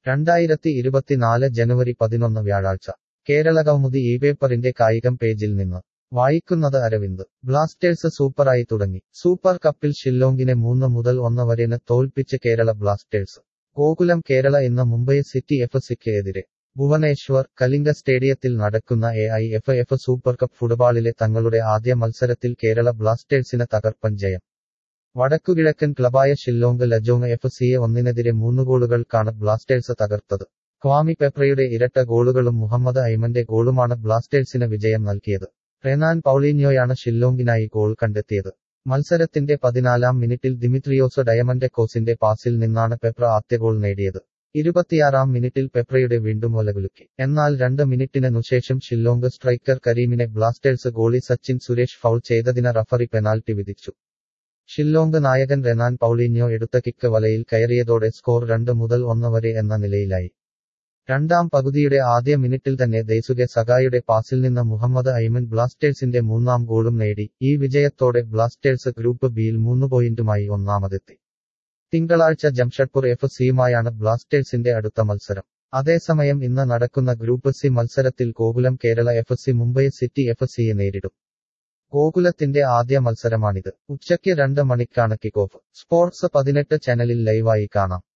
രണ്ടായിരത്തി ഇരുപത്തിനാല് ജനുവരി പതിനൊന്ന് വ്യാഴാഴ്ച കേരള കൗമുദി ഈ പേപ്പറിന്റെ കായികം പേജിൽ നിന്ന് വായിക്കുന്നത് അരവിന്ദ് ബ്ലാസ്റ്റേഴ്സ് സൂപ്പറായി തുടങ്ങി സൂപ്പർ കപ്പിൽ ഷില്ലോങ്ങിനെ മൂന്ന് മുതൽ ഒന്ന് വരെന് തോൽപ്പിച്ച് കേരള ബ്ലാസ്റ്റേഴ്സ് ഗോകുലം കേരള ഇന്ന് മുംബൈ സിറ്റി എഫ് സിക്ക് എതിരെ ഭുവനേശ്വർ കലിംഗ സ്റ്റേഡിയത്തിൽ നടക്കുന്ന A I F F super cup ഫുട്ബോളിലെ തങ്ങളുടെ ആദ്യ മത്സരത്തിൽ കേരള ബ്ലാസ്റ്റേഴ്സിന് തകർപ്പൻ ജയം വടക്കുകിഴക്കൻ ക്ലബായ ഷില്ലോങ് ലജോങ് എഫ് സിയെ ഒന്നിനെതിരെ മൂന്ന് ഗോളുകൾക്കാണ് ബ്ലാസ്റ്റേഴ്സ് തകർത്തത് ക്വാമി പെപ്രയുടെ ഇരട്ട ഗോളുകളും മുഹമ്മദ് ഐമന്റെ ഗോളുമാണ് ബ്ലാസ്റ്റേഴ്സിന് വിജയം നൽകിയത് റെനാൻ പൌളീഞ്ഞോയാണ് ഷില്ലോങ്ങിനായി ഗോൾ കണ്ടെത്തിയത് മത്സരത്തിന്റെ പതിനാലാം മിനിറ്റിൽ ദിമിത്രിയോസ് ഡയമൻഡെക്കോസിന്റെ പാസിൽ നിന്നാണ് പെപ്ര ആദ്യ ഗോൾ നേടിയത് ഇരുപത്തിയാറാം മിനിറ്റിൽ പെപ്രയുടെ വീണ്ടും ഒലകുലുക്കി എന്നാൽ രണ്ട് മിനിറ്റിനു ശേഷം ഷില്ലോങ് സ്ട്രൈക്കർ കരീമിനെ Blasters goalie Sachin Suresh foul ചെയ്തതിന് റഫറി പെനാൽറ്റി വിധിച്ചു ഷില്ലോങ് നായകൻ റെനാൻ പൌളീഞ്ഞോ എടുത്ത കിക്ക് വലയിൽ കയറിയതോടെ സ്കോർ രണ്ട് മുതൽ ഒന്ന് വരെ എന്ന നിലയിലായി രണ്ടാം പകുതിയുടെ ആദ്യ മിനിറ്റിൽ തന്നെ ദൈസുകെ സഗായുടെ പാസിൽ നിന്ന് മുഹമ്മദ് ഐമൻ ബ്ലാസ്റ്റേഴ്സിന്റെ മൂന്നാം ഗോളും നേടി ഈ വിജയത്തോടെ ബ്ലാസ്റ്റേഴ്സ് ഗ്രൂപ്പ് ബിയിൽ മൂന്ന് പോയിന്റുമായി ഒന്നാമതെത്തി തിങ്കളാഴ്ച ജംഷഡ്പൂർ എഫ് സിയുമായാണ് ബ്ലാസ്റ്റേഴ്സിന്റെ അടുത്ത മത്സരം അതേസമയം ഇന്ന് നടക്കുന്ന ഗ്രൂപ്പ് സി മത്സരത്തിൽ Gokulam Kerala F C Mumbai city F സിയെ നേരിടും ഗോകുലത്തിന്റെ ആദ്യ മത്സരമാണിത് ഉച്ചയ്ക്ക് രണ്ട് മണിക്കാണ് കിക്ക് ഓഫ് സ്പോർട്സ് പതിനെട്ട് ചാനലിൽ ലൈവായി കാണാം